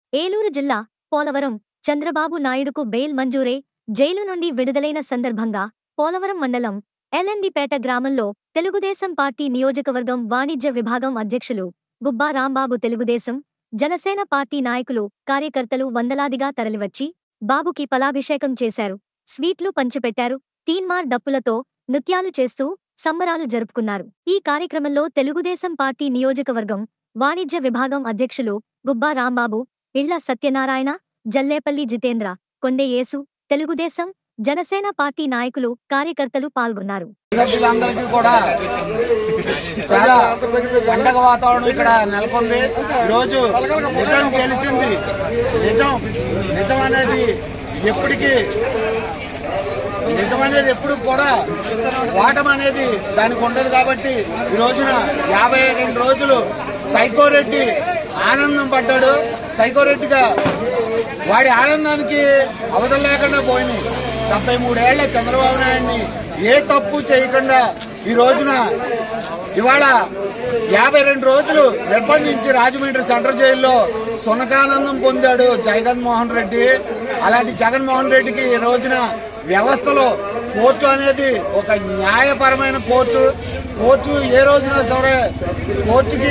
ఏలూరు జిల్లా పోలవరం చంద్రబాబు నాయుడుకు bail మంజూరే jail నుండి విడుదలైన సందర్భంగా పోలవరం మండలం ఎల్ఎండిపేట గ్రామంలో తెలుగుదేశం పార్టీ నియోజకవర్గం వాణిజ్య విభాగం అధ్యక్షులు గుబ్బా రాంబాబు తెలుగుదేశం జనసేన పార్టీ నాయకులు కార్యకర్తలు వందలాదిగా తరలివచ్చి బాబుకి పలాభిషేకం చేశారు స్వీట్లు పంచిపెట్టారు తీన్మార్ డప్పులతో నృత్యాలు చేస్తూ సంబరాలు జరుపుకున్నారు ఈ కార్యక్రమంలో తెలుగుదేశం పార్టీ నియోజకవర్గం వాణిజ్య విభాగం అధ్యక్షులు గుబ్బా రాంబాబు ఇళ్ల సత్యనారాయణ జల్లేపల్లి జితేంద్ర కొండే యేసు తెలుగుదేశం జనసేన పార్టీ నాయకులు కార్యకర్తలు పాల్గొన్నారు సభ్యులందరికీ కూడా చాలా పండగ వాతావరణం ఇక్కడ నెలకొంది ఈరోజు నిజం తెలిసింది నిజం నిజం అనేది ఎప్పటికీ నిజం అనేది ఎప్పుడు కూడా వాటం అనేది దానికి ఉండదు కాబట్టి ఈ రోజున యాభై రెండు రోజులు సైకోరెడ్డి ఆనందం పడ్డాడు సైకోరెడ్డిగా వాడి ఆనందానికి అవధం లేకుండా పోయింది డెబ్బై మూడేళ్ల చంద్రబాబు నాయుడిని ఏ తప్పు చేయకుండా ఈ రోజున ఇవాళ యాభై రెండు రోజులు నిర్బంధించి రాజమండ్రి సెంట్రల్ జైల్లో సునకానందం పొందాడు జగన్మోహన్ రెడ్డి అలాంటి జగన్మోహన్ రెడ్డికి ఈ రోజున వ్యవస్థలో కోర్టు అనేది ఒక న్యాయపరమైన కోర్టు కోర్టు ఏ రోజున సరే కోర్టుకి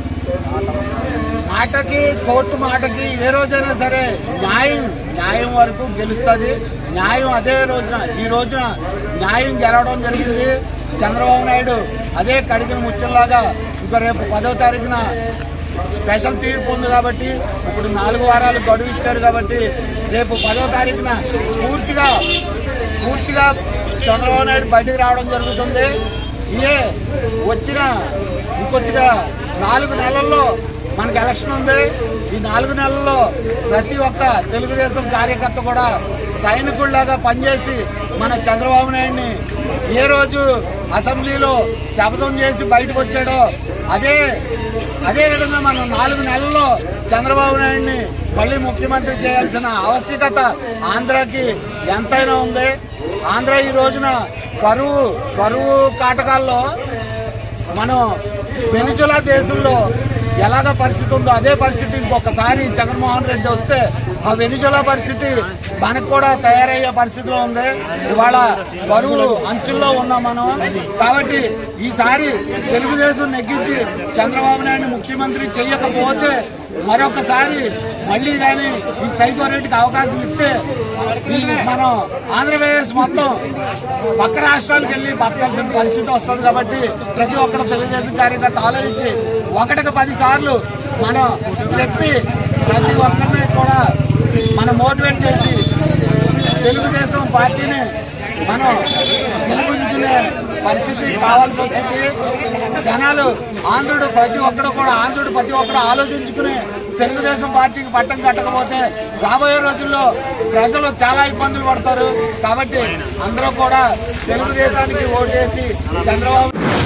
మాటకి కోర్టు మాటకి ఏ రోజైనా సరే న్యాయం న్యాయం వరకు గెలుస్తుంది న్యాయం అదే రోజున ఈ రోజున న్యాయం గెలవడం జరిగింది చంద్రబాబు నాయుడు అదే కడిగిన ముచ్చల్లాగా ఇంకో రేపు పదో తారీఖున స్పెషల్ తీర్పు ఉంది కాబట్టి ఇప్పుడు నాలుగు వారాలు గడువు ఇచ్చారు కాబట్టి రేపు పదో తారీఖున పూర్తిగా పూర్తిగా చంద్రబాబు నాయుడు బయటికి రావడం జరుగుతుంది ఇదే వచ్చిన ఇంకొద్దిగా నాలుగు నెలల్లో మనకి ఎలక్షన్ ఉంది ఈ నాలుగు నెలల్లో ప్రతి ఒక్క తెలుగుదేశం కార్యకర్త కూడా సైనికుల్లాగా పనిచేసి మన చంద్రబాబు నాయుడిని ఏ రోజు అసెంబ్లీలో శపథం చేసి బయటకు వచ్చాడో అదే అదే విధంగా మనం నాలుగు నెలల్లో చంద్రబాబు నాయుడిని మళ్ళీ ముఖ్యమంత్రి చేయాల్సిన ఆవశ్యకత ఆంధ్రాకి ఎంతైనా ఉంది ఆంధ్ర ఈ రోజున కరువు కరువు కాటకాల్లో మనం వెనిజులా దేశంలో ఎలాగ పరిస్థితి ఉందో అదే పరిస్థితి ఇంకొకసారి జగన్మోహన్ రెడ్డి వస్తే ఆ వెనిజులా పరిస్థితి మనకు కూడా తయారయ్యే పరిస్థితిలో ఉంది ఇవాళ బరువు అంచుల్లో ఉన్నాం మనం కాబట్టి ఈసారి తెలుగుదేశం నెగ్గించి చంద్రబాబు నాయుడు ముఖ్యమంత్రి చేయకపోతే మరొకసారి మళ్ళీ కానీ ఈ సైకో రెడ్డికి అవకాశం ఇస్తే ఈ మనం ఆంధ్రప్రదేశ్ మొత్తం పక్క రాష్ట్రాలకు వెళ్ళి బతకాల్సిన పరిస్థితి వస్తుంది కాబట్టి ప్రతి ఒక్కరు తెలుగుదేశం కార్యకర్త ఆలోచించి ఒకటికి పది సార్లు మనం చెప్పి ప్రతి ఒక్కరిని కూడా మనం మోటివేట్ చేసి తెలుగుదేశం పార్టీని మనం గెలిపించుకునే పరిస్థితి కావాల్సి వచ్చింది జనాలు ఆంధ్రుడు ప్రతి ఒక్కరు కూడా ఆంధ్రుడు ప్రతి ఒక్కరు ఆలోచించుకుని తెలుగుదేశం పార్టీకి పట్టం కట్టకపోతే రాబోయే రోజుల్లో ప్రజలు చాలా ఇబ్బందులు పడతారు కాబట్టి అందరూ కూడా తెలుగుదేశానికి ఓటేసి చంద్రబాబు